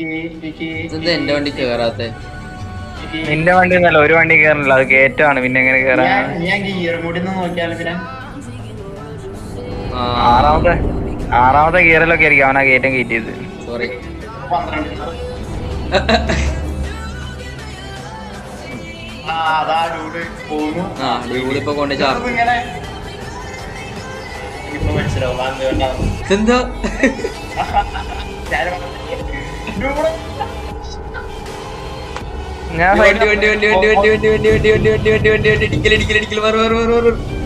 വിക്കി വിക്കി ഇതെന്താ എന്റെ വണ്ടി കേറാത്തെ വിക്കി. നിന്റെ വണ്ടി ഒന്നല്ല ഒരു വണ്ടി കയറില്ല അത് കയറ്റമാണ് പിന്നെ എങ്ങനെ കയറാൻ ഞാൻ ഞാൻ ഗിയർ കൂടി ഒന്ന് നോക്കിയാലും പിന്നെ ആ ആറാമത്തെ ആറാമത്തെ ഗിയറിലൊക്കെ ആയിരിക്കും അവനാ കയറ്റം കയറ്റിയത് സോറി പന്ത്രണ്ട് ആ അതാ ഡൂഡ് പോന്നു ആ ഡ്യൂളിപ്പോ കൊണ്ട് ചാർജ് ഇങ്ങനെ ഇപ്പൊ മനസ്സിലാവും അത് വേണ്ട ഇതെന്താ ഡൂഡ് ഞാൻ വണ്ടി വണ്ടി വണ്ടി വണ്ടി വണ്ടി വണ്ടി വണ്ടി വണ്ടി വണ്ടി വണ്ടി വണ്ടി വണ്ടി വണ്ടി ഇടിക്കൽ ഇടിക്കൽ ഇടിക്കൽ മാറി മാറി മാറി മാറി